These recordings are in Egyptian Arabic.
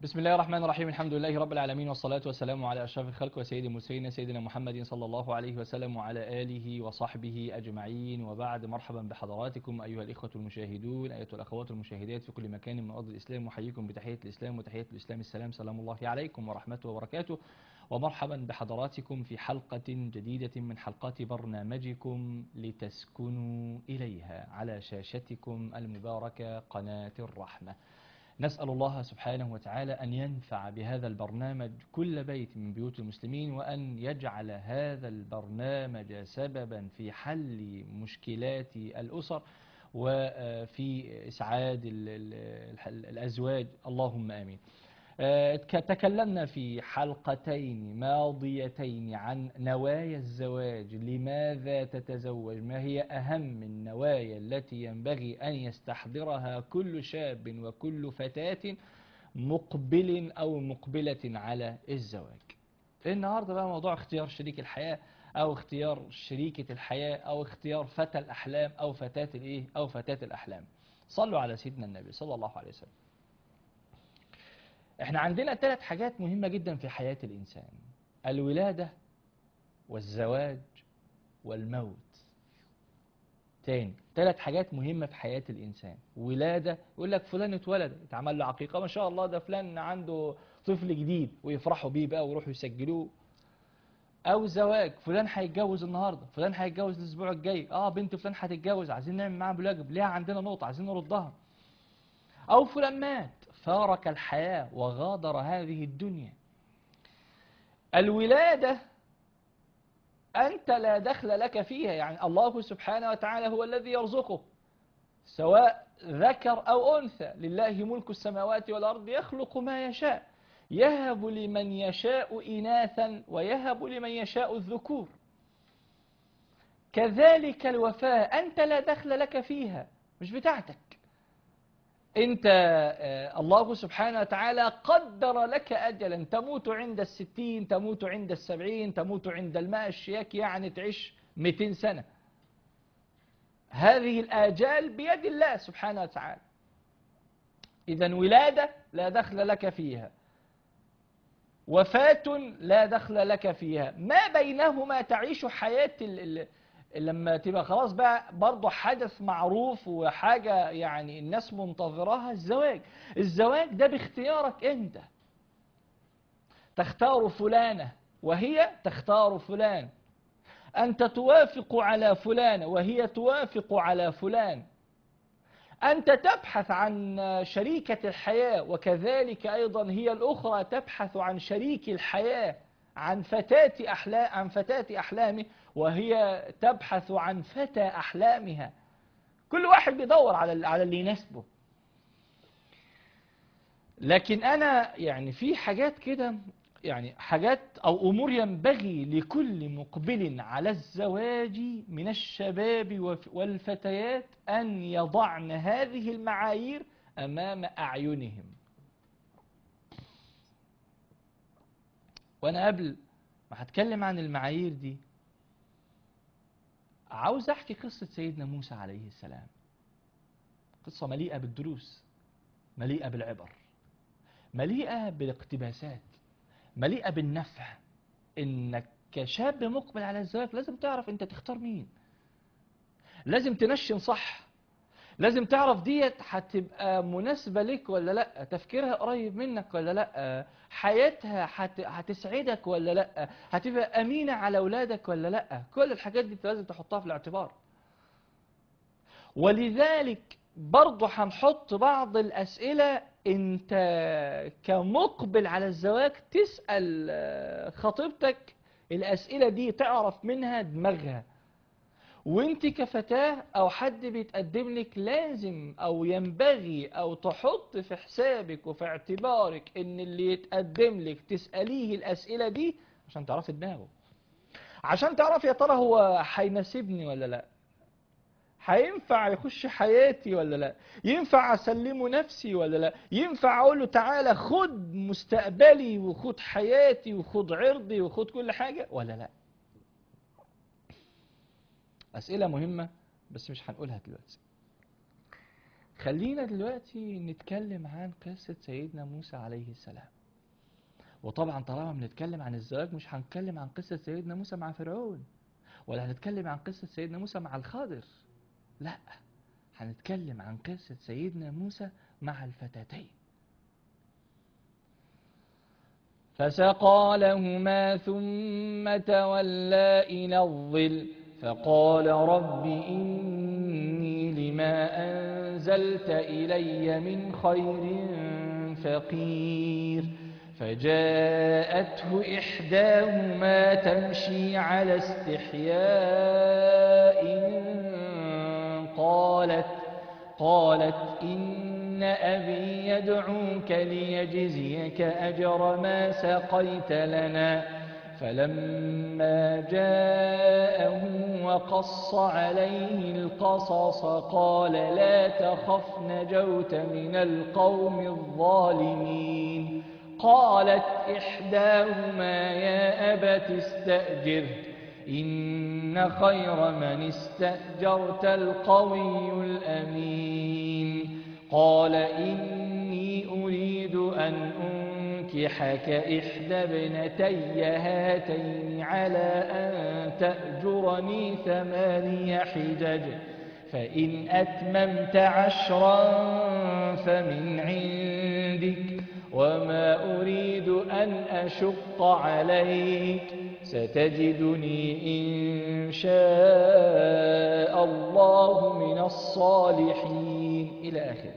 بسم الله الرحمن الرحيم الحمد لله رب العالمين والصلاة والسلام على أشرف الخلق وسيد المرسلين سيدنا محمد صلى الله عليه وسلم وعلى آله وصحبه أجمعين وبعد مرحبا بحضراتكم أيها الإخوة المشاهدون أيها الأخوات المشاهدات في كل مكان من أرض الإسلام وحييكم بتحية الإسلام وتحية الإسلام السلام سلام الله عليكم ورحمته وبركاته ومرحبا بحضراتكم في حلقة جديدة من حلقات برنامجكم لتسكنوا إليها على شاشتكم المباركة قناة الرحمة نسأل الله سبحانه وتعالى أن ينفع بهذا البرنامج كل بيت من بيوت المسلمين وأن يجعل هذا البرنامج سببا في حل مشكلات الأسر وفي إسعاد ال- ال- الأزواج اللهم آمين آه، تكلمنا في حلقتين ماضيتين عن نوايا الزواج لماذا تتزوج ما هي أهم النوايا التي ينبغي أن يستحضرها كل شاب وكل فتاة مقبل أو مقبلة على الزواج النهاردة بقى موضوع اختيار شريك الحياة أو اختيار شريكة الحياة أو اختيار فتى الأحلام أو فتاة الإيه أو فتاة الأحلام صلوا على سيدنا النبي صلى الله عليه وسلم احنا عندنا ثلاث حاجات مهمة جدا في حياة الإنسان الولادة والزواج والموت تاني ثلاث حاجات مهمة في حياة الإنسان ولادة يقول لك فلان اتولد اتعمل له عقيقة ما شاء الله ده فلان عنده طفل جديد ويفرحوا بيه بقى ويروحوا يسجلوه أو زواج فلان هيتجوز النهاردة فلان هيتجوز الأسبوع الجاي اه بنت فلان هتتجوز عايزين نعمل معاها بلاجب ليها عندنا نقطة عايزين نردها أو فلان مات فارق الحياة وغادر هذه الدنيا الولادة أنت لا دخل لك فيها يعني الله سبحانه وتعالى هو الذي يرزقك سواء ذكر أو أنثى لله ملك السماوات والأرض يخلق ما يشاء يهب لمن يشاء إناثا ويهب لمن يشاء الذكور كذلك الوفاة أنت لا دخل لك فيها مش بتاعتك انت آه، الله سبحانه وتعالى قدر لك أجلا تموت عند الستين تموت عند السبعين تموت عند الماء الشياك يعني تعيش مئتين سنة هذه الآجال بيد الله سبحانه وتعالى إذا ولادة لا دخل لك فيها وفاة لا دخل لك فيها ما بينهما تعيش حياة ال ال لما تبقى خلاص بقى برضه حدث معروف وحاجة يعني الناس منتظراها الزواج الزواج ده باختيارك انت تختار فلانة وهي تختار فلان أنت توافق على فلانة وهي توافق على فلان أنت تبحث عن شريكة الحياة وكذلك أيضا هي الأخرى تبحث عن شريك الحياة عن فتاة أحلام عن فتاة أحلامه وهي تبحث عن فتى أحلامها كل واحد بيدور على على اللي يناسبه لكن أنا يعني في حاجات كده يعني حاجات أو أمور ينبغي لكل مقبل على الزواج من الشباب وف- والفتيات أن يضعن هذه المعايير أمام أعينهم وأنا قبل ما هتكلم عن المعايير دي عاوز أحكي قصة سيدنا موسى عليه السلام قصة مليئة بالدروس مليئة بالعبر مليئة بالاقتباسات مليئة بالنفع انك كشاب مقبل على الزواج لازم تعرف انت تختار مين لازم تنشن صح لازم تعرف ديت هتبقى مناسبة لك ولا لا تفكيرها قريب منك ولا لا حياتها هت... هتسعدك ولا لا هتبقى أمينة على أولادك ولا لا كل الحاجات دي لازم تحطها في الاعتبار ولذلك برضه هنحط بعض الأسئلة أنت كمقبل على الزواج تسأل آه، خطيبتك الأسئلة دي تعرف منها دماغها وانت كفتاة او حد بيتقدم لك لازم او ينبغي او تحط في حسابك وفي اعتبارك ان اللي يتقدم لك تسأليه الاسئلة دي عشان تعرفي دماغه عشان تعرف يا ترى هو هيناسبني ولا لا هينفع يخش حياتي ولا لا ينفع اسلمه نفسي ولا لا ينفع اقول له تعالى خد مستقبلي وخد حياتي وخد عرضي وخد كل حاجة ولا لا أسئلة مهمة بس مش هنقولها دلوقتي خلينا دلوقتي نتكلم عن قصة سيدنا موسى عليه السلام وطبعا طالما بنتكلم عن الزواج مش هنتكلم عن قصة سيدنا موسى مع فرعون ولا هنتكلم عن قصة سيدنا موسى مع الخضر لا هنتكلم عن قصة سيدنا موسى مع الفتاتين فسقى لهما ثم تولى إلى الظل فقال رب إني لما أنزلت إلي من خير فقير فجاءته إحداهما تمشي على استحياء قالت قالت إن أبي يدعوك ليجزيك أجر ما سقيت لنا فلما جاءه وقص عليه القصص قال لا تخف نجوت من القوم الظالمين قالت إحداهما يا أبت استأجر إن خير من استأجرت القوي الأمين قال إني أريد أن أنكحك إحدى ابنتي هاتين على أن تأجرني ثماني حجج فإن أتممت عشرا فمن عندك وما أريد أن أشق عليك ستجدني إن شاء الله من الصالحين إلى آخره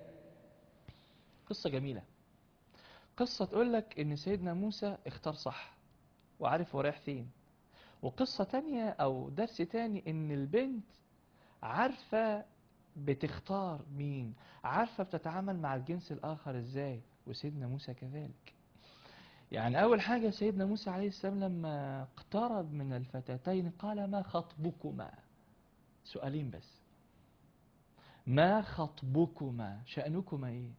قصة جميلة قصة تقول لك إن سيدنا موسى اختار صح وعارف هو رايح فين وقصة تانية أو درس تاني إن البنت عارفة بتختار مين عارفة بتتعامل مع الجنس الآخر إزاي وسيدنا موسى كذلك يعني أول حاجة سيدنا موسى عليه السلام لما اقترب من الفتاتين قال ما خطبكما سؤالين بس ما خطبكما شأنكما إيه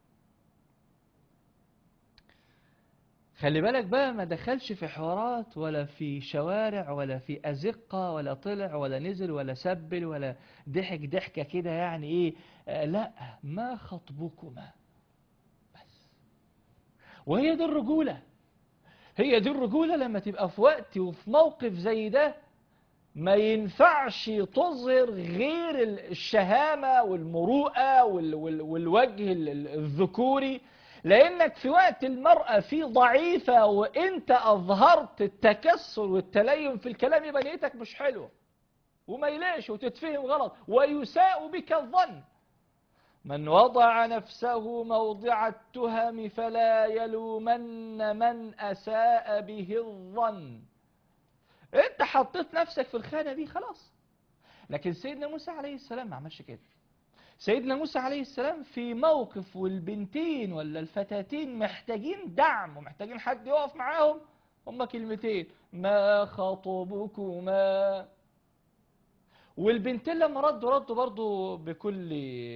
خلي بالك بقى ما دخلش في حوارات ولا في شوارع ولا في أزقة ولا طلع ولا نزل ولا سبل ولا ضحك ضحكة كده يعني إيه آه لا ما خطبكما بس وهي دي الرجولة هي دي الرجولة لما تبقى في وقت وفي موقف زي ده ما ينفعش تظهر غير الشهامة والمروءة وال وال والوجه الذكوري لأنك في وقت المرأة في ضعيفة وانت أظهرت التكسر والتلين في الكلام يبقى نيتك مش حلوة وما يلاش وتتفهم غلط ويساء بك الظن من وضع نفسه موضع التهم فلا يلومن من أساء به الظن انت حطيت نفسك في الخانة دي خلاص لكن سيدنا موسى عليه السلام ما عملش كده سيدنا موسى عليه السلام في موقف والبنتين ولا الفتاتين محتاجين دعم ومحتاجين حد يقف معاهم هما كلمتين ما خطبكما والبنتين لما ردوا ردوا برضو بكل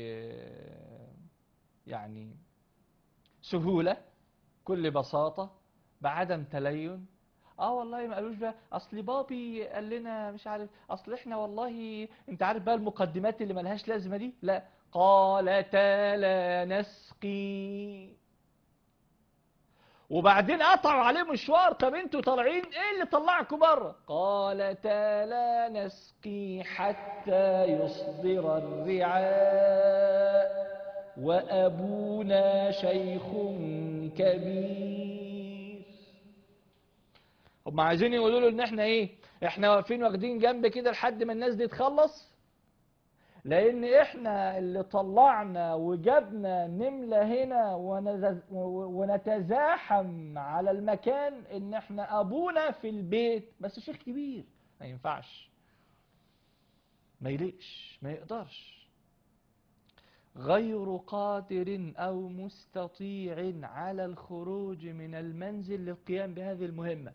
يعني سهولة كل بساطة بعدم تلين اه والله ما قالوش بقى اصل بابي قال لنا مش عارف اصل احنا والله انت عارف بقى المقدمات اللي ملهاش لازمه دي لا قالتا لا نسقي وبعدين قطعوا عليه مشوار طب انتوا طالعين ايه اللي طلعكم بره قالتا لا نسقي حتى يصدر الرعاء وابونا شيخ كبير هم عايزين يقولوا له ان احنا ايه احنا واقفين واخدين جنب كده لحد ما الناس دي تخلص لان احنا اللي طلعنا وجبنا نملة هنا ونتزاحم على المكان ان احنا ابونا في البيت بس شيخ كبير ما ينفعش ما يليقش ما يقدرش غير قادر او مستطيع على الخروج من المنزل للقيام بهذه المهمة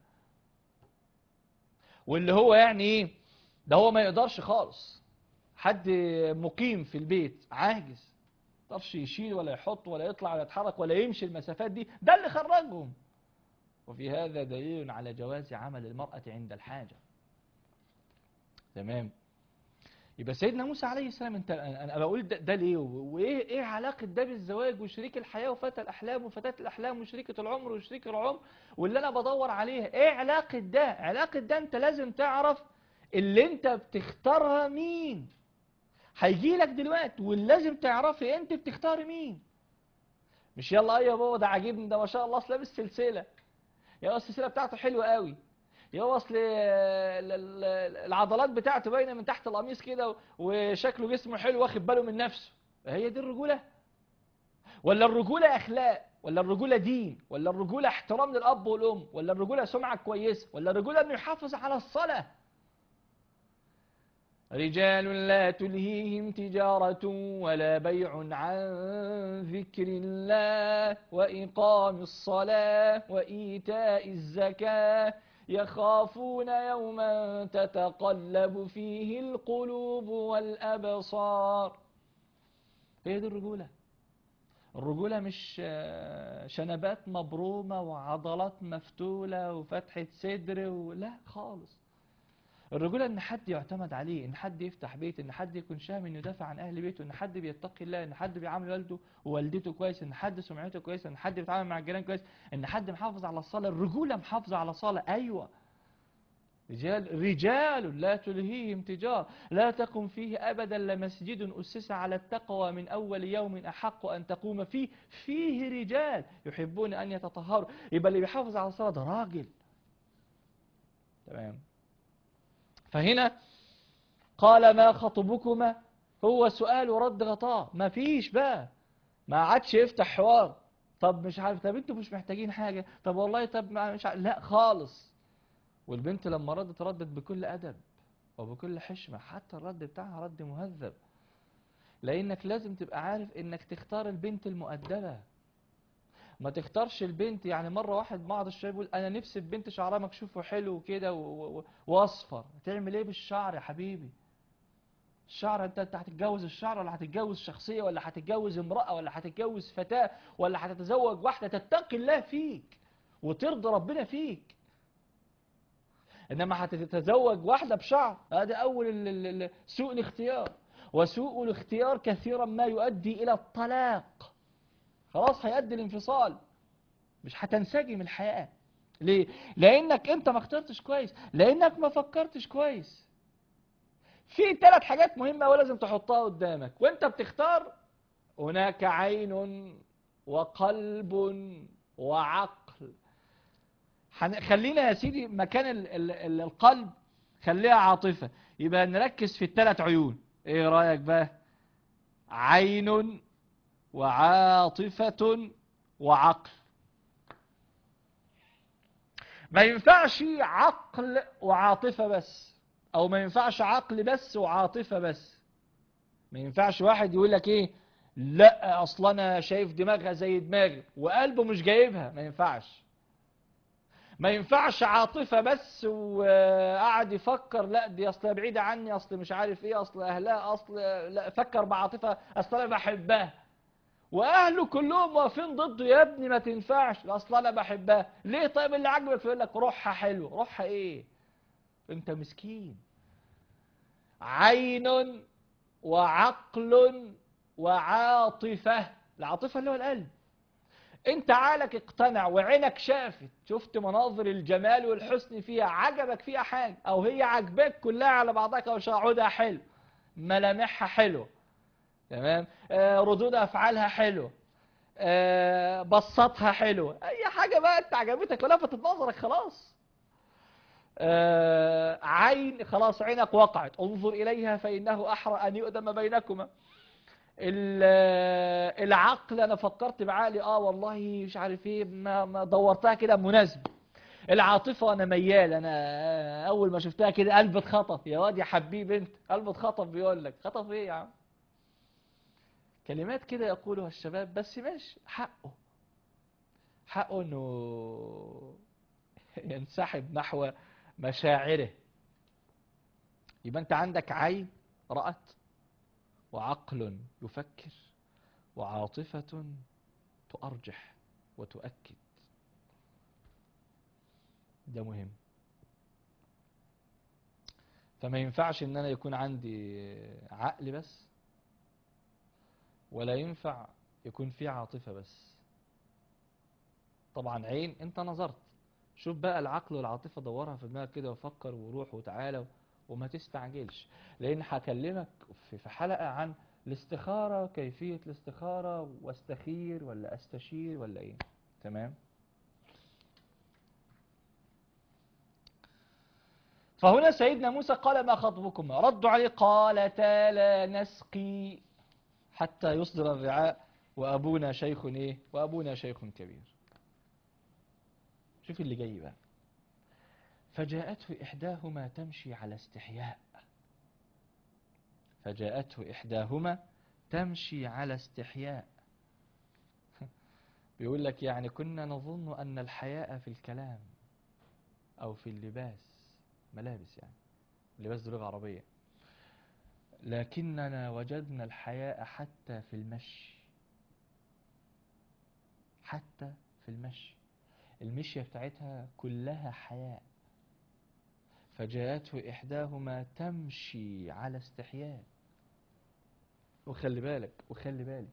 واللي هو يعني ايه ده هو ما يقدرش خالص حد مقيم في البيت عاجز طرش يشيل ولا يحط ولا يطلع ولا يتحرك ولا يمشي المسافات دي ده اللي خرجهم وفي هذا دليل على جواز عمل المرأة عند الحاجة تمام يبقى سيدنا موسى عليه السلام انت انا أنا بقول ده, ده ليه وايه ايه علاقه ده بالزواج وشريك الحياه وفتى الاحلام وفتاه الاحلام وشريكه العمر وشريك العمر واللي انا بدور عليها ايه علاقه ده علاقه ده انت لازم تعرف اللي انت بتختارها مين هيجي لك دلوقتي ولازم تعرفي انت بتختاري مين مش يلا ايوه يا بابا ده عاجبني ده ما شاء الله اصل لابس سلسله يا بابا السلسله بتاعته حلوه قوي يا بابا اصل ال- ال- العضلات بتاعته باينه من تحت القميص كده وشكله جسمه حلو واخد باله من نفسه هي دي الرجوله ولا الرجوله اخلاق ولا الرجوله دين ولا الرجوله احترام للاب والام ولا الرجوله سمعه كويسه ولا الرجوله انه يحافظ على الصلاه رجال لا تلهيهم تجارة ولا بيع عن ذكر الله وإقام الصلاة وإيتاء الزكاة يخافون يوما تتقلب فيه القلوب والأبصار هي دي الرجولة الرجولة مش آه، شنبات مبرومة وعضلات مفتولة وفتحة صدر ولا خالص الرجولة ان حد يعتمد عليه ان حد يفتح بيت ان حد يكون شهم انه يدافع عن اهل بيته ان حد بيتقي الله ان حد بيعامل والده ووالدته كويس ان حد سمعته كويسه ان حد بيتعامل مع الجيران كويس ان حد محافظ على الصلاة الرجولة محافظة على صلاة ايوه رجال رجال لا تلهيهم تجار لا تقم فيه ابدا لمسجد اسس على التقوى من اول يوم احق ان تقوم فيه فيه رجال يحبون ان يتطهروا يبقى اللي بيحافظ على الصلاة ده راجل تمام فهنا قال ما خطبكما هو سؤال ورد غطاء ما فيش بقى ما عادش يفتح حوار طب مش عارف طب انتوا مش محتاجين حاجة طب والله طب ما مش عارف لا خالص والبنت لما ردت ردت بكل أدب وبكل حشمة حتى الرد بتاعها رد مهذب لأنك لازم تبقى عارف إنك تختار البنت المؤدبة ما تختارش البنت يعني مرة واحد بعض الشباب يقول أنا نفسي في بنت شعرها مكشوف وحلو كده و- و- وأصفر تعمل إيه بالشعر يا حبيبي الشعر انت انت هتتجوز الشعر ولا هتتجوز شخصية ولا هتتجوز امرأة ولا هتتجوز فتاة ولا هتتزوج واحدة تتقي الله فيك وترضي ربنا فيك انما هتتزوج واحدة بشعر هذا اول ال- ال- ال- سوء الاختيار وسوء الاختيار كثيرا ما يؤدي الى الطلاق خلاص هيؤدي الانفصال مش هتنسجم الحياة ليه؟ لانك انت ما اخترتش كويس لانك ما فكرتش كويس في ثلاث حاجات مهمة ولازم تحطها قدامك وانت بتختار هناك عين وقلب وعقل حن- خلينا يا سيدي مكان ال ال ال القلب خليها عاطفة يبقى نركز في الثلاث عيون ايه رأيك بقى عين وعاطفة وعقل ما ينفعش عقل وعاطفة بس او ما ينفعش عقل بس وعاطفة بس ما ينفعش واحد يقول لك ايه لا اصلا انا شايف دماغها زي دماغي وقلبه مش جايبها ما ينفعش ما ينفعش عاطفة بس وقعد يفكر لا دي اصل بعيدة عني اصل مش عارف ايه اصل اهلها اصل لا فكر بعاطفة اصل انا بحبها واهله كلهم واقفين ضده يا ابني ما تنفعش لا اصل انا بحبها ليه طيب اللي عجبك يقول لك روحها حلو روحها ايه انت مسكين عين وعقل وعاطفة العاطفة اللي هو القلب انت عقلك اقتنع وعينك شافت شفت مناظر الجمال والحسن فيها عجبك فيها حاجة او هي عجبك كلها على بعضها او شعودها حلو ملامحها حلو تمام آه ردود افعالها حلو آه بصتها حلو اي حاجة بقى انت عجبتك ولفتت نظرك خلاص آه عين خلاص عينك وقعت انظر إليها فإنه أحرى أن يؤدم بينكما ال- العقل أنا فكرت بعقلي آه والله مش عارف إيه ما, ما دورتها كده مناسبة العاطفة أنا ميال أنا أول ما شفتها كده قلبي اتخطف يا واد يا حبيب أنت قلبي اتخطف بيقول لك خطف إيه يا عم كلمات كده يقولها الشباب بس ماشي حقه حقه إنه ينسحب نحو مشاعره يبقى انت عندك عين رأت وعقل يفكر وعاطفة تؤرجح وتؤكد ده مهم فما ينفعش ان انا يكون عندي عقل بس ولا ينفع يكون في عاطفة بس طبعا عين انت نظرت شوف بقى العقل والعاطفة دورها في دماغك كده وفكر وروح وتعالى وما تستعجلش لان هكلمك في في حلقة عن الاستخارة كيفية الاستخارة واستخير ولا استشير ولا ايه تمام فهنا سيدنا موسى قال ما خطبكما ردوا عليه قالتا لا نسقي حتى يصدر الرعاء وأبونا شيخ إيه وأبونا شيخ كبير شوف اللي جاي بقى فجاءته إحداهما تمشي على استحياء فجاءته إحداهما تمشي على استحياء بيقول لك يعني كنا نظن أن الحياء في الكلام أو في اللباس ملابس يعني اللباس دي لغة عربية لكننا وجدنا الحياء حتى في المشي حتى في المشي المشية بتاعتها كلها حياء فجاءته إحداهما تمشي على استحياء وخلي بالك وخلي بالك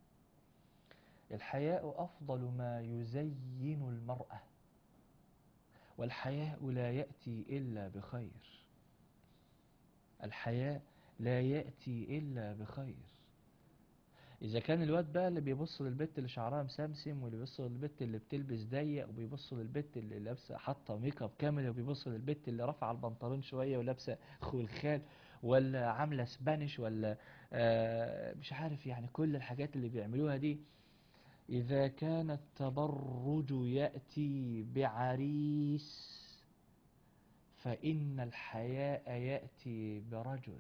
الحياء أفضل ما يزين المرأة والحياء لا يأتي إلا بخير الحياء لا يأتي إلا بخير إذا كان الواد بقى اللي بيبص للبت اللي شعرها مسمسم واللي بيبص للبت اللي بتلبس ضيق وبيبص للبت اللي لابسه حاطه ميك اب كامل وبيبص للبت اللي رافعه البنطلون شويه ولابسه خلخال ولا عامله سبانيش ولا آه مش عارف يعني كل الحاجات اللي بيعملوها دي إذا كان التبرج يأتي بعريس فإن الحياء يأتي برجل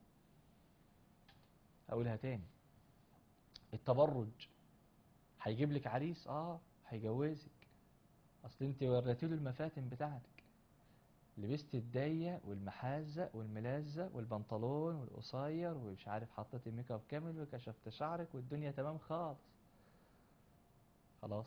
أقولها تاني التبرج هيجيب لك عريس اه هيجوزك اصل انت وريتي له المفاتن بتاعتك لبست الضيق والمحازق والملازق والبنطلون والقصير ومش عارف حطيت الميك اب كامل وكشفت شعرك والدنيا تمام خالص خلاص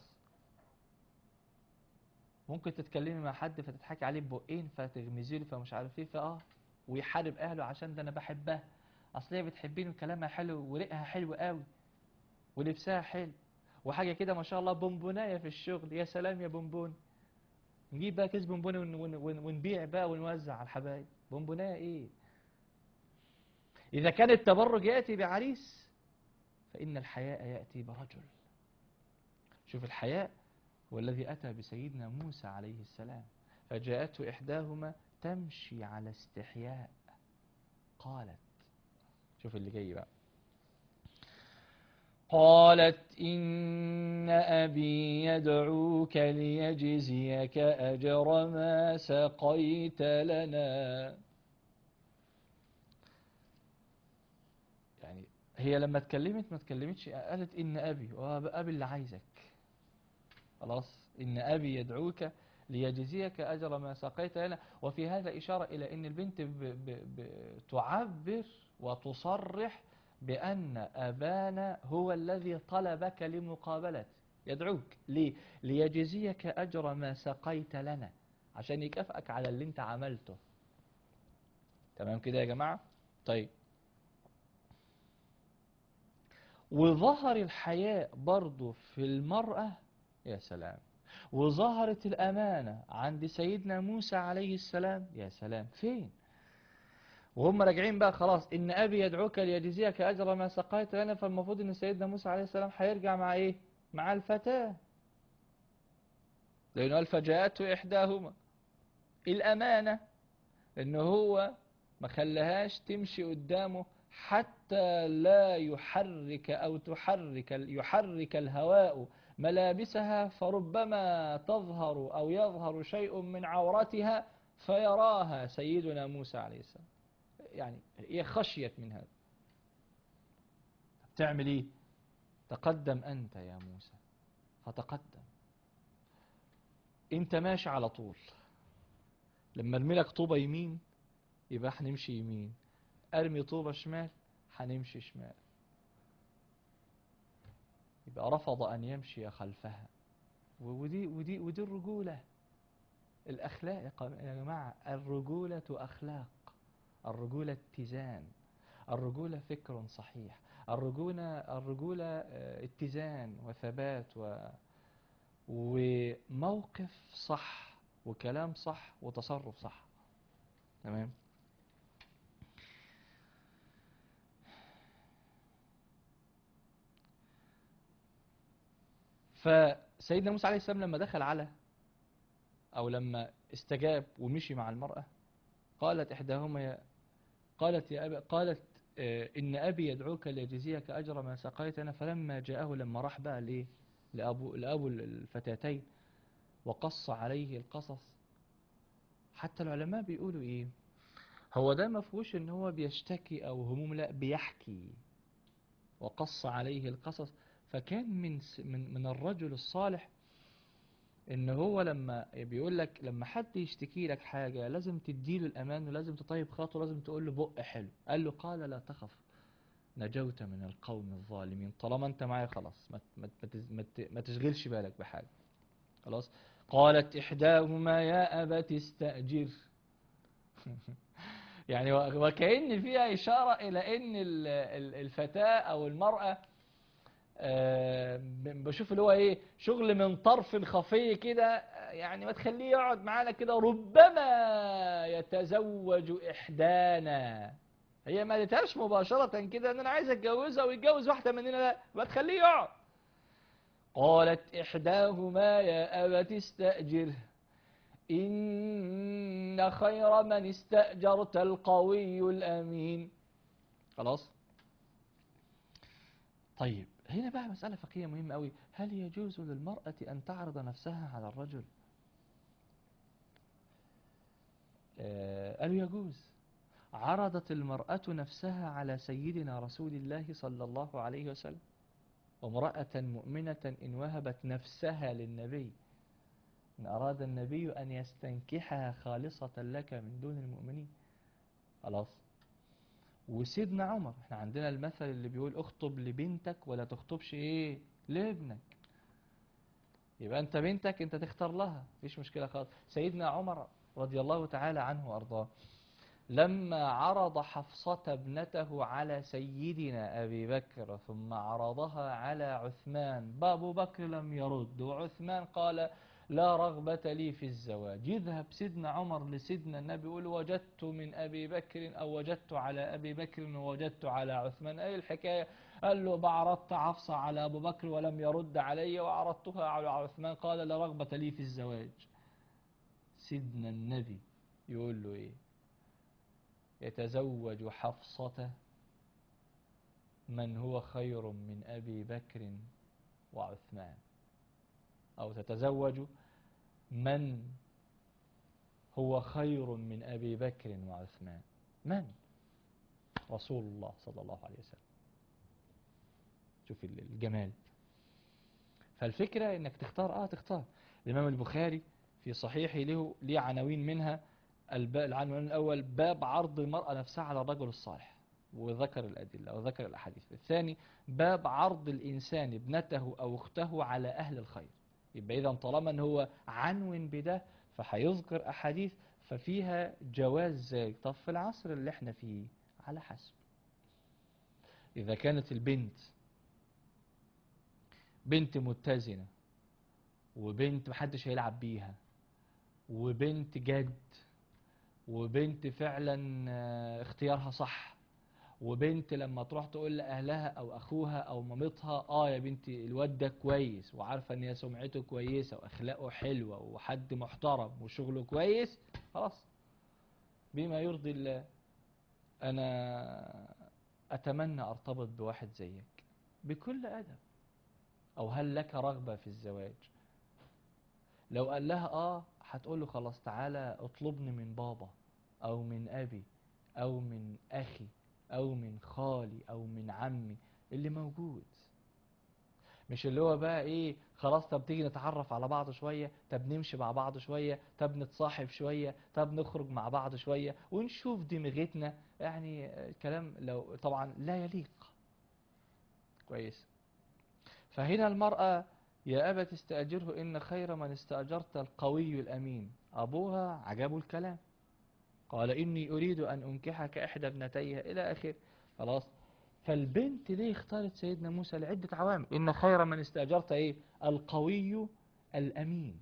ممكن تتكلمي مع حد فتضحكي عليه ببقين فتغمزي له فمش عارف ايه فاه ويحارب اهله عشان ده انا بحبها اصل هي بتحبيني وكلامها حلو وريقها حلو قوي ولبسها حلو وحاجه كده ما شاء الله بونبونايه في الشغل يا سلام يا بونبون نجيب بقى كيس بونبوني ون- ون- ون- ونبيع بقى ونوزع على الحبايب بونبونايه ايه اذا كان التبرج ياتي بعريس فان الحياء ياتي برجل شوف الحياء هو الذي أتى بسيدنا موسى عليه السلام فجاءته إحداهما تمشي على استحياء قالت شوف اللي جاي بقى قالت إن أبي يدعوك ليجزيك أجر ما سقيت لنا يعني هي لما اتكلمت ما اتكلمتش قالت إن أبي وأبي اللي عايزك خلاص إن أبي يدعوك ليجزيك أجر ما سقيت لنا وفي هذا إشارة إلى أن البنت ب ب ب تعبر وتصرح بأن أبانا هو الذي طلبك لمقابلته يدعوك ليه؟ ليجزيك أجر ما سقيت لنا عشان يكافئك على اللي انت عملته تمام كده يا جماعة طيب وظهر الحياء برضو في المرأة يا سلام وظهرت الأمانة عند سيدنا موسى عليه السلام يا سلام فين وهم راجعين بقى خلاص إن أبي يدعوك ليجزيك أجر ما سقيت لنا فالمفروض إن سيدنا موسى عليه السلام هيرجع مع إيه مع الفتاة لأنه قال فجاءته إحداهما الأمانة إن هو ما خلاهاش تمشي قدامه حتى لا يحرك أو تحرك يحرك الهواء ملابسها فربما تظهر أو يظهر شيء من عورتها فيراها سيدنا موسى عليه السلام يعني هي خشيت من هذا تعمل ايه تقدم أنت يا موسى فتقدم انت ماشي على طول لما ارمي لك طوبة يمين يبقى هنمشي يمين ارمي طوبة شمال هنمشي شمال يبقى رفض أن يمشي خلفها ودي ودي ودي الرجولة الأخلاق يا جماعة الرجولة أخلاق الرجولة اتزان الرجولة فكر صحيح الرجولة الرجولة آه، اتزان وثبات و وموقف صح وكلام صح وتصرف صح تمام فسيدنا موسى عليه السلام لما دخل على أو لما استجاب ومشي مع المرأة قالت إحداهما يا قالت يا أبي قالت آه، إن أبي يدعوك ليجزيك أجر ما سقيتنا فلما جاءه لما راح بقى لإيه لأبو, لأبو الفتاتين وقص عليه القصص حتى العلماء بيقولوا إيه هو ده ما فيهوش إن هو بيشتكي أو هموم لا بيحكي وقص عليه القصص فكان من س- من من الرجل الصالح ان هو لما بيقول لك لما حد يشتكي لك حاجه لازم تديله الامان ولازم تطيب خاطره لازم تقول له بق حلو قال له قال لا تخف نجوت من القوم الظالمين طالما انت معايا خلاص ما ما ما تز- ما ت- ما تشغلش بالك بحاجه خلاص قالت احداهما يا ابت استاجر يعني و- وكأن فيها إشارة إلى أن ال- ال- الفتاة أو المرأة آه، ب- بشوف اللي هو ايه شغل من طرف خفي كده آه، يعني ما تخليه يقعد معانا كده ربما يتزوج احدانا هي ما قالتهاش مباشرة كده ان انا عايز اتجوزها ويتجوز واحدة مننا لا ما تخليه يقعد قالت احداهما يا ابت استأجره ان خير من استأجرت القوي الامين خلاص طيب هنا بقى مسألة فقهية مهمة أوي هل يجوز للمرأة أن تعرض نفسها على الرجل آه قالوا يجوز عرضت المرأة نفسها على سيدنا رسول الله صلى الله عليه وسلم وامرأة مؤمنة إن وهبت نفسها للنبي إن أراد النبي أن يستنكحها خالصة لك من دون المؤمنين خلاص وسيدنا عمر احنا عندنا المثل اللي بيقول اخطب لبنتك ولا تخطبش ايه لابنك يبقى انت بنتك انت تختار لها مفيش مشكلة خالص سيدنا عمر رضي الله تعالى عنه وارضاه لما عرض حفصة ابنته على سيدنا أبي بكر ثم عرضها على عثمان أبو بكر لم يرد وعثمان قال لا رغبة لي في الزواج يذهب سيدنا عمر لسيدنا النبي يقول وجدت من أبي بكر أو وجدت على أبي بكر ووجدت على عثمان أي الحكاية قال له بعرضت حفصة على أبو بكر ولم يرد علي وعرضتها على عثمان قال لا رغبة لي في الزواج سيدنا النبي يقول له إيه يتزوج حفصة من هو خير من أبي بكر وعثمان أو تتزوج من هو خير من أبي بكر وعثمان من رسول الله صلى الله عليه وسلم شوف الجمال فالفكرة انك تختار اه تختار الامام البخاري في صحيحه له ليه عناوين منها الب- العنوان الاول باب عرض المرأة نفسها على الرجل الصالح وذكر الأدلة وذكر الأحاديث الثاني باب عرض الإنسان ابنته أو أخته على أهل الخير يبقى إذا طالما أن هو عنون بده فهيذكر أحاديث ففيها جواز ذلك طب في العصر اللي احنا فيه على حسب إذا كانت البنت بنت متزنة وبنت محدش هيلعب بيها وبنت جد وبنت فعلا آه، اختيارها صح وبنت لما تروح تقول لأهلها أو أخوها أو مامتها آه يا بنتي الواد ده كويس وعارفة إن هي سمعته كويسة وأخلاقه حلوة وحد محترم وشغله كويس خلاص بما يرضي الله أنا أتمنى أرتبط بواحد زيك بكل أدب أو هل لك رغبة في الزواج لو قال لها آه هتقول له خلاص تعالى اطلبني من بابا أو من أبي أو من أخي أو من خالي أو من عمي اللي موجود مش اللي هو بقى ايه خلاص طب تيجي نتعرف على بعض شوية طب نمشي مع بعض شوية طب نتصاحب شوية طب نخرج مع بعض شوية ونشوف دماغتنا يعني آه، كلام لو طبعا لا يليق كويس فهنا المرأة يا أبت استأجره إن خير من استأجرت القوي الأمين أبوها عجبه الكلام قال إني أريد أن أنكحك إحدى ابنتي إلى آخر خلاص فالبنت ليه اختارت سيدنا موسى لعدة عوامل إن خير من استأجرت إيه القوي الأمين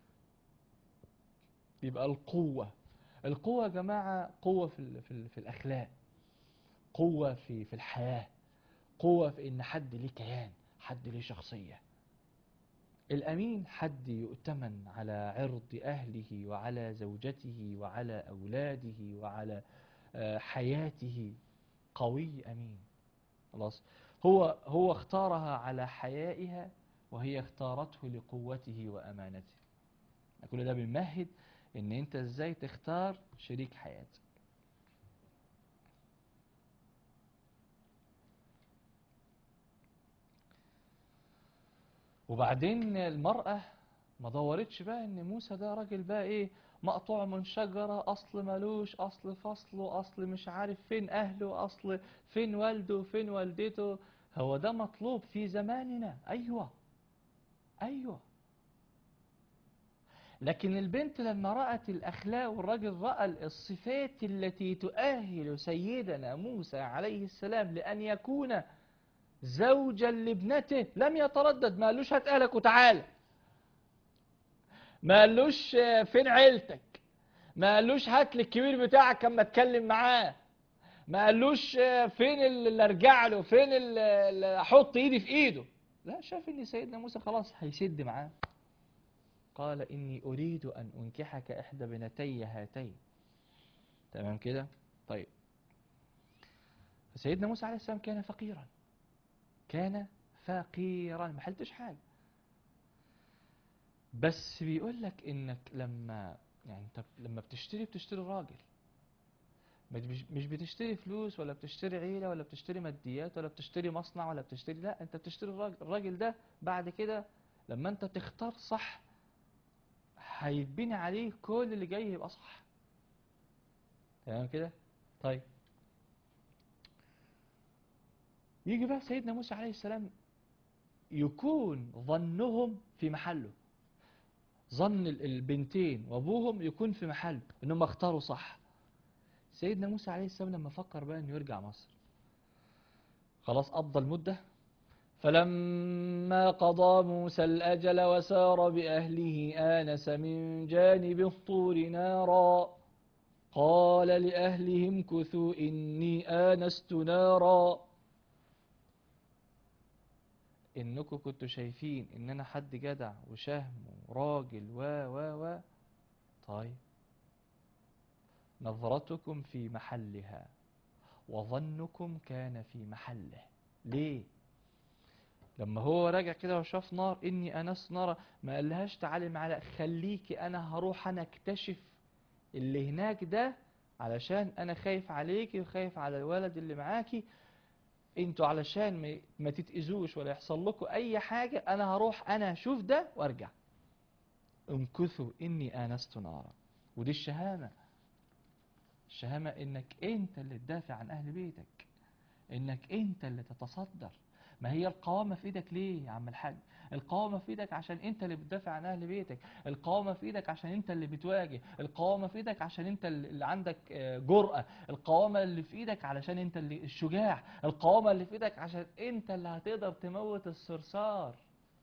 يبقى القوة القوة يا جماعة قوة في, ال في, ال في الأخلاق قوة في, في الحياة قوة في إن حد ليه كيان حد ليه شخصية الأمين حد يؤتمن على عرض أهله وعلى زوجته وعلى أولاده وعلى آه، حياته قوي أمين خلاص هو هو اختارها على حيائها وهي اختارته لقوته وأمانته كل ده بنمهد ان انت ازاي تختار شريك حياتك وبعدين المرأة ما دورتش بقى ان موسى ده راجل بقى ايه مقطوع من شجرة اصل ملوش اصل فصله اصل مش عارف فين اهله اصل فين والده فين والدته هو ده مطلوب في زماننا ايوه ايوه لكن البنت لما رأت الأخلاق والراجل رأى الصفات التي تؤهل سيدنا موسى عليه السلام لأن يكون زوجا لابنته لم يتردد ما قالوش هات أهلك وتعالى ما قالوش فين عيلتك ما قالوش هات لي الكبير بتاعك اما اتكلم معاه ما قالوش فين اللي ارجع له فين اللي احط ايدي في ايده لا شاف ان سيدنا موسى خلاص هيسد معاه قال إني أريد أن أنكحك إحدى بنتي هاتين تمام كده طيب سيدنا موسى عليه السلام كان فقيرا كان فقيرا ما حلتش حاجة بس بيقول لك إنك لما يعني انت لما بتشتري بتشتري راجل مش مش بتشتري فلوس ولا بتشتري عيلة ولا بتشتري ماديات ولا بتشتري مصنع ولا بتشتري لا انت بتشتري الراجل الراجل ده بعد كده لما انت تختار صح هيتبني عليه كل اللي جاي يبقى صح تمام كده طيب يجي بقى سيدنا موسى عليه السلام يكون ظنهم في محله ظن البنتين وابوهم يكون في محله انهم اختاروا صح سيدنا موسى عليه السلام لما فكر بقى انه يرجع مصر خلاص قضى المده فلما قضى موسى الأجل وسار بأهله آنس من جانب الطور نارا قال لأهلهم كثوا إني آنست نارا إنكم كنتوا شايفين إن أنا حد جدع وشهم وراجل و و و طيب نظرتكم في محلها وظنكم كان في محله ليه لما هو راجع كده وشاف نار اني انست نارا ما قالهاش تعالي معايا خليكي انا هروح انا اكتشف اللي هناك ده علشان انا خايف عليكي وخايف على الولد اللي معاكي انتوا علشان ما, ما تتأذوش ولا يحصل لكم اي حاجة انا هروح انا اشوف ده وارجع امكثوا اني انست نارا ودي الشهامة الشهامة انك انت اللي تدافع عن اهل بيتك انك انت اللي تتصدر ما هي القوامة في ايدك ليه يا عم الحاج القوامة في ايدك عشان انت اللي بتدافع عن اهل بيتك القوامة في ايدك عشان انت اللي بتواجه القوامة في ايدك عشان انت اللي عندك جرأة القوامة اللي في ايدك علشان انت اللي الشجاع القوامة اللي في ايدك عشان انت اللي هتقدر تموت الصرصار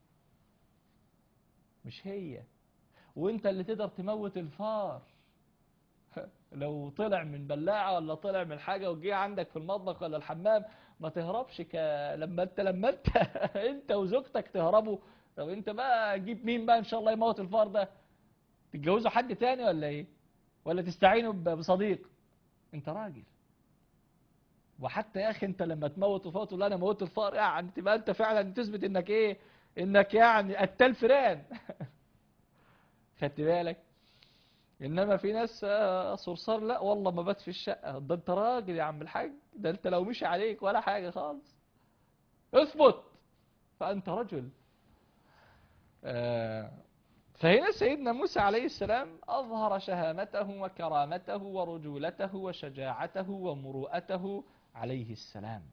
مش هي وانت اللي تقدر تموت الفار لو طلع من بلاعة ولا طلع من حاجة وجي عندك في المطبخ ولا الحمام ما تهربش ك... لما انت لما انت انت وزوجتك تهربوا طب انت بقى جيب مين بقى ان شاء الله يموت الفار ده تتجوزوا حد تاني ولا ايه ولا تستعينوا بصديق انت راجل وحتى يا اخي انت لما تموت الفار تقول انا موت الفار يعني تبقى انت فعلا تثبت انك ايه انك يعني قتال فيران خدت بالك انما في ناس صرصار لا والله ما بات في الشقة ده انت راجل يا عم الحاج ده انت لو مشي عليك ولا حاجة خالص اثبت فانت رجل آه فهنا سيدنا موسى عليه السلام اظهر شهامته وكرامته ورجولته وشجاعته ومروءته عليه السلام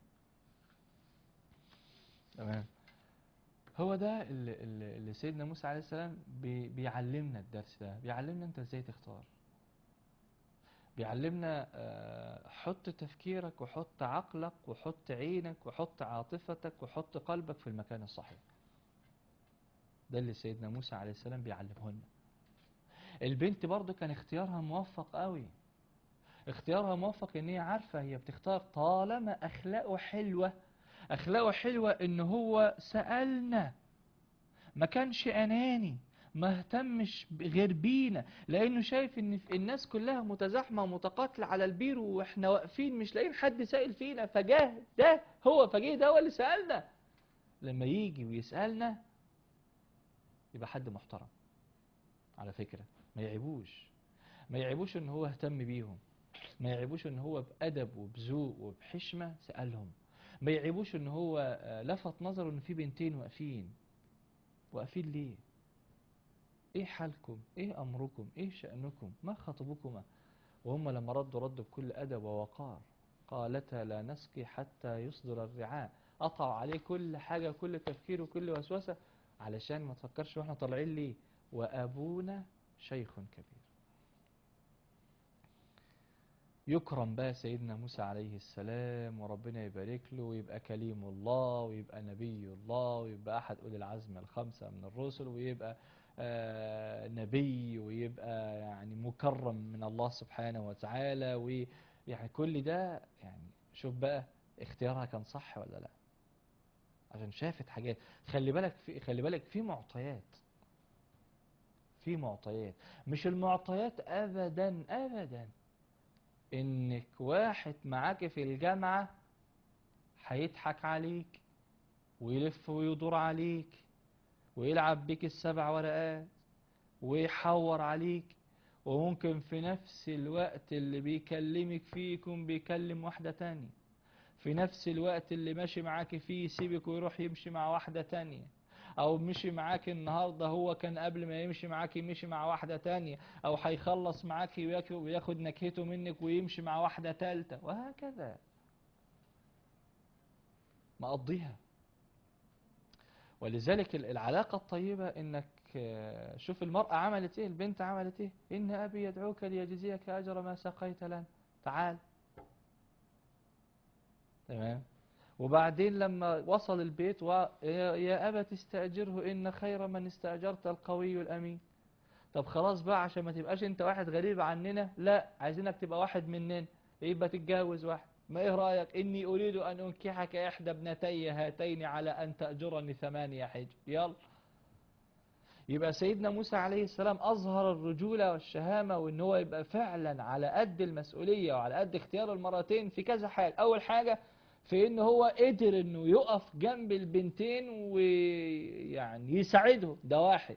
تمام هو ده اللي, اللي سيدنا موسى عليه السلام بي بيعلمنا الدرس ده بيعلمنا انت ازاي تختار بيعلمنا آه، حط تفكيرك وحط عقلك وحط عينك وحط عاطفتك وحط قلبك في المكان الصحيح ده اللي سيدنا موسى عليه السلام بيعلمه لنا البنت برضو كان اختيارها موفق قوي اختيارها موفق ان هي عارفة هي بتختار طالما اخلاقه حلوة اخلاقه حلوة ان هو سألنا ما كانش اناني ما اهتمش غير بينا لانه شايف ان الناس كلها متزاحمه ومتقاتله على البير واحنا واقفين مش لاقيين حد سائل فينا فجاه ده هو فجاه ده هو اللي سالنا لما يجي ويسالنا يبقى حد محترم على فكره ما يعيبوش ما يعيبوش ان هو اهتم بيهم ما يعيبوش ان هو بادب وبذوق وبحشمه سالهم ما يعيبوش ان هو آه، لفت نظره ان في بنتين واقفين واقفين ليه ايه حالكم ايه امركم ايه شأنكم ما خطبكما وهم لما ردوا ردوا بكل ادب ووقار قالتا لا نسقي حتى يصدر الرعاء قطعوا عليه كل حاجة كل تفكير وكل وسوسة علشان ما تفكرش واحنا طالعين ليه وابونا شيخ كبير يكرم بقى سيدنا موسى عليه السلام وربنا يبارك له ويبقى كليم الله ويبقى نبي الله ويبقى أحد أولي العزم الخمسة من الرسل ويبقى آه، نبي ويبقى يعني مكرم من الله سبحانه وتعالى ويعني كل ده يعني شوف بقى اختيارها كان صح ولا لا عشان شافت حاجات خلي بالك في خلي بالك في معطيات في معطيات مش المعطيات ابدا ابدا انك واحد معاك في الجامعة هيضحك عليك ويلف ويدور عليك ويلعب بيك السبع ورقات ويحور عليك وممكن في نفس الوقت اللي بيكلمك فيه يكون بيكلم واحدة تانية في نفس الوقت اللي ماشي معاك فيه يسيبك ويروح يمشي مع واحدة تانية او مشي معاك النهاردة هو كان قبل ما يمشي معاك مشي مع واحدة تانية او هيخلص معاك وياك- وياخد نكهته منك ويمشي مع واحدة تالتة وهكذا مقضيها ولذلك ال- العلاقة الطيبة انك آه، شوف المرأة عملت ايه البنت عملت ايه ان ابي يدعوك ليجزيك اجر ما سقيت لنا تعال تمام وبعدين لما وصل البيت و... يا يا أبا تستأجره إن خير من استأجرت القوي الأمين طب خلاص بقى عشان ما تبقاش انت واحد غريب عننا لا عايزينك تبقى واحد مننا يبقى تتجوز واحد ما ايه رأيك اني اريد ان انكحك احدى ابنتي هاتين على ان تأجرني ثمانية حج يلا يبقى سيدنا موسى عليه السلام اظهر الرجولة والشهامة وان هو يبقى فعلا على قد المسؤولية وعلى قد اختيار المرتين في كذا حاجة اول حاجة في ان هو قدر انه يقف جنب البنتين ويعني يساعدهم ده واحد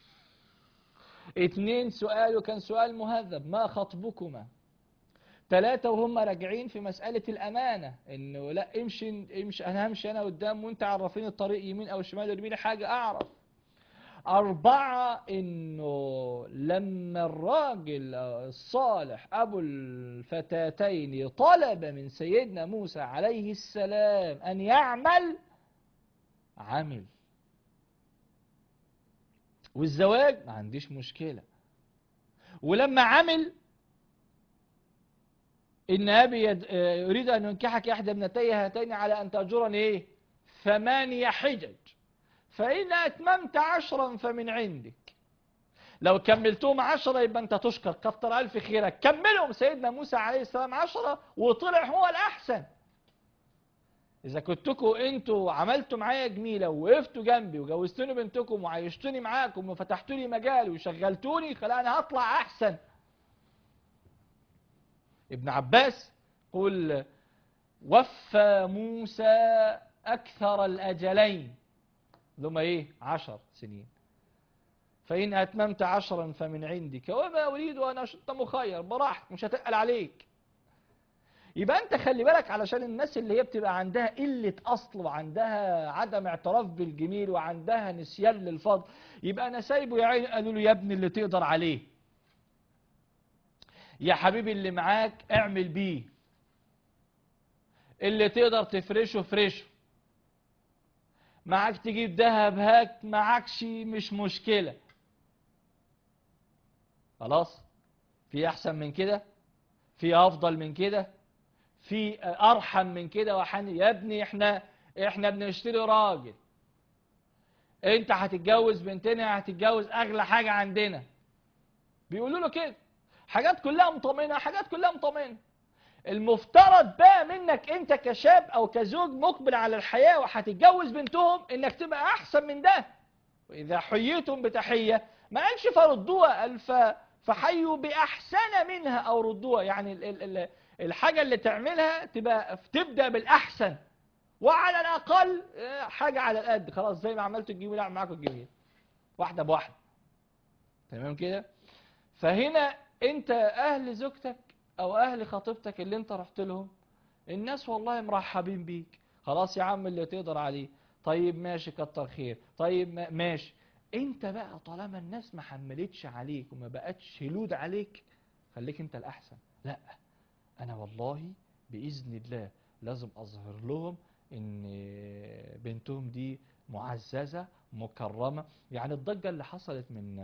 اتنين سؤاله كان سؤال مهذب ما خطبكما ثلاثة وهم راجعين في مسألة الأمانة إنه لا امشي امشي أنا همشي أنا قدام وأنت عرفين الطريق يمين أو شمال يرميني حاجة أعرف أربعة إنه لما الراجل الصالح أبو الفتاتين طلب من سيدنا موسى عليه السلام أن يعمل عمل والزواج ما عنديش مشكلة ولما عمل إن أبي يد... آه، يريد أن ينكحك إحدى ابنتي هاتين على أن تأجرني إيه ثمانية حجج فإن أتممت عشرا فمن عندك لو كملتهم عشرة يبقى أنت تشكر كتر ألف خيرك كملهم سيدنا موسى عليه السلام عشرة وطلع هو الأحسن إذا كنتكوا أنتوا عملتوا معايا جميلة ووقفتوا جنبي وجوزتوني بنتكم وعيشتوني معاكم وفتحتوا لي مجال وشغلتوني خلا أنا هطلع أحسن ابن عباس قل وفى موسى أكثر الأجلين ثم إيه عشر سنين فإن أتممت عشرا فمن عندك وما أريد أن أشط مخير براحتك مش هتقل عليك يبقى أنت خلي بالك علشان الناس اللي هي بتبقى عندها قلة أصل وعندها عدم اعتراف بالجميل وعندها نسيان للفضل يبقى أنا سايبه يا عيني قالوا له يا ابني اللي تقدر عليه يا حبيبي اللي معاك اعمل بيه اللي تقدر تفرشه فرشه معاك تجيب دهب هات معاكش مش مشكلة خلاص في احسن من كده في افضل من كده في ارحم من كده وحن يا ابني احنا احنا بنشتري راجل انت هتتجوز بنتنا هتتجوز اغلى حاجة عندنا بيقولوا له كده حاجات كلها مطمئنة حاجات كلها مطمئنة المفترض بقى منك انت كشاب او كزوج مقبل على الحياة وهتتجوز بنتهم انك تبقى احسن من ده واذا حييتم بتحية ما قالش فردوها قال ف- فحيوا باحسن منها او ردوها يعني ال- ال- ال- الحاجة اللي تعملها تبقى تبدأ بالاحسن وعلى الاقل آه، حاجة على القد خلاص زي ما عملتوا تجيبوا لا معاكم تجيبوا واحدة بواحدة تمام كده فهنا انت اهل زوجتك او اهل خطيبتك اللي انت رحت لهم الناس والله مرحبين بيك خلاص يا عم اللي تقدر عليه طيب ماشي كتر خير طيب ما- ماشي انت بقى طالما الناس ما حملتش عليك وما بقتش لود عليك خليك انت الاحسن لا انا والله باذن الله لازم اظهر لهم ان بنتهم دي معززة مكرمة يعني الضجة اللي حصلت من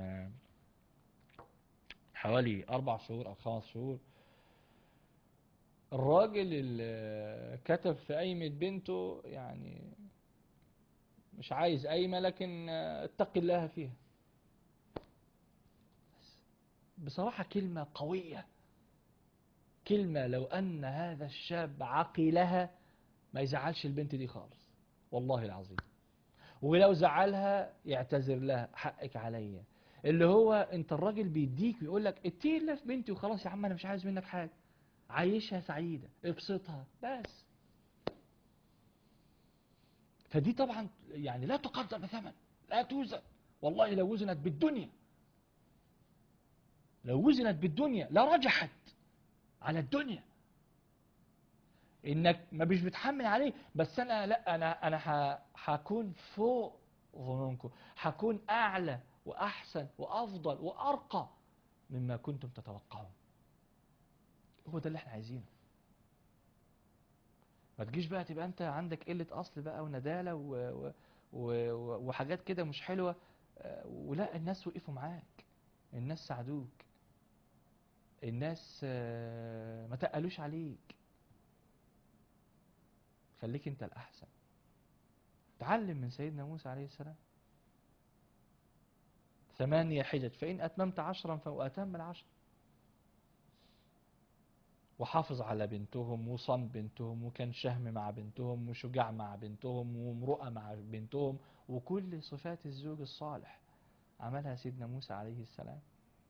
حوالي أربع شهور أو خمس شهور الراجل اللي كتب في قايمة بنته يعني مش عايز قايمة لكن اتق الله فيها بصراحة كلمة قوية كلمة لو أن هذا الشاب عقلها ما يزعلش البنت دي خالص والله العظيم ولو زعلها يعتذر لها حقك عليا اللي هو انت الراجل بيديك ويقول لك اتقي الله في بنتي وخلاص يا عم انا مش عايز منك حاجه عيشها سعيده ابسطها بس فدي طبعا يعني لا تقدر بثمن لا توزن والله لو وزنت بالدنيا لو وزنت بالدنيا لرجحت على الدنيا انك ما مش بتحمل عليه بس انا لا انا انا ه- هكون فوق ظنونكم هكون اعلى واحسن وافضل وارقى مما كنتم تتوقعون هو ده اللي احنا عايزينه ما تجيش بقى تبقى انت عندك قلة اصل بقى وندالة و... و... و... وحاجات كده مش حلوة آه، ولا الناس وقفوا معاك الناس ساعدوك الناس آه، ما تقلوش عليك خليك انت الاحسن تعلم من سيدنا موسى عليه السلام ثمانية حجج فإن أتممت عشرا فأتم العشر وحافظ على بنتهم وصن بنتهم وكان شهم مع بنتهم وشجاع مع بنتهم ومرؤة مع بنتهم وكل صفات الزوج الصالح عملها سيدنا موسى عليه السلام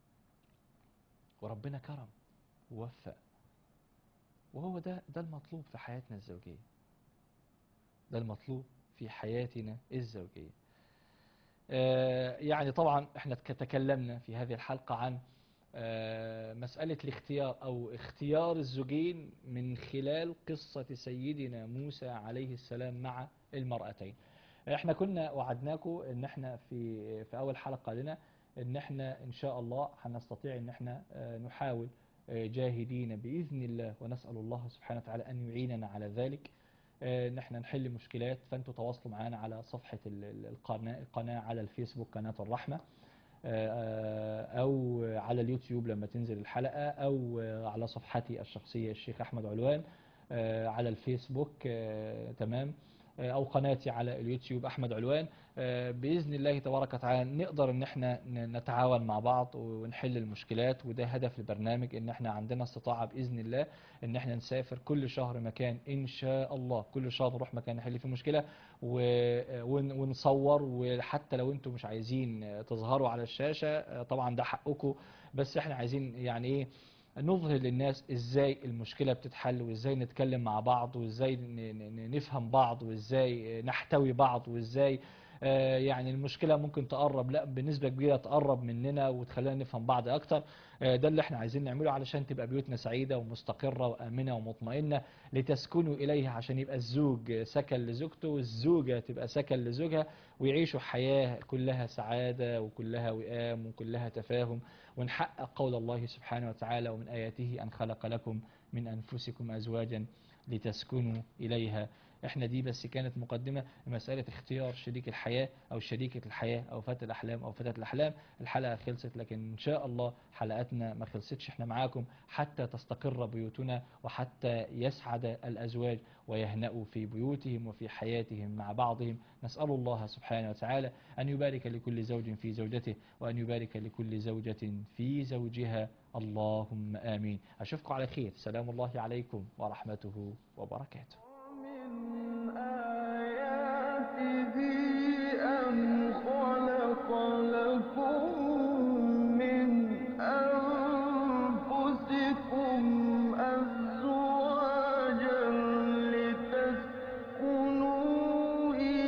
وربنا كرم ووفق وهو ده ده المطلوب في حياتنا الزوجية ده المطلوب في حياتنا الزوجية آه، يعني طبعا احنا تك- تكلمنا في هذه الحلقة عن آه، مسألة الاختيار أو اختيار الزوجين من خلال قصة سيدنا موسى عليه السلام مع المرأتين احنا كنا وعدناكم ان احنا في في اول حلقة لنا ان احنا ان شاء الله هنستطيع ان احنا آه، نحاول آه، جاهدين بإذن الله ونسأل الله سبحانه وتعالى أن يعيننا على ذلك آه، ان احنا نحل مشكلات فانتوا تواصلوا معانا على صفحة ال- ال- القناة القناة على الفيسبوك قناة الرحمة آه، او على اليوتيوب لما تنزل الحلقة او على صفحتي الشخصية الشيخ احمد علوان آه، على الفيسبوك آه، تمام آه، او قناتي على اليوتيوب احمد علوان آه، باذن الله تبارك وتعالى نقدر ان احنا ن- نتعاون مع بعض ونحل المشكلات وده هدف البرنامج ان احنا عندنا استطاعة باذن الله ان احنا نسافر كل شهر مكان ان شاء الله كل شهر نروح مكان نحل فيه مشكلة و- ون- ونصور وحتى لو انتم مش عايزين تظهروا على الشاشة طبعا ده حقكم بس احنا عايزين يعني ايه نظهر للناس ازاي المشكلة بتتحل وازاي نتكلم مع بعض وازاي ن- ن- نفهم بعض وازاي نحتوي بعض وازاي آه، يعني المشكلة ممكن تقرب لا بنسبة كبيرة تقرب مننا وتخلينا نفهم بعض اكتر آه، ده اللي احنا عايزين نعمله علشان تبقى بيوتنا سعيدة ومستقرة وآمنة ومطمئنة لتسكنوا إليها عشان يبقى الزوج سكن لزوجته والزوجة تبقى سكن لزوجها ويعيشوا حياة كلها سعادة وكلها وئام وكلها تفاهم ونحقق قول الله سبحانه وتعالى ومن آياته أن خلق لكم من أنفسكم أزواجا لتسكنوا إليها احنا دي بس كانت مقدمة مسألة اختيار شريك الحياة او شريكة الحياة او فتى الاحلام او فتاة الاحلام الحلقة خلصت لكن ان شاء الله حلقاتنا ما خلصتش احنا معاكم حتى تستقر بيوتنا وحتى يسعد الازواج ويهنأوا في بيوتهم وفي حياتهم مع بعضهم نسأل الله سبحانه وتعالى أن يبارك لكل زوج في زوجته وأن يبارك لكل زوجة في زوجها اللهم آمين أشوفكم على خير سلام الله عليكم ورحمته وبركاته ومن آياته أن خلق لكم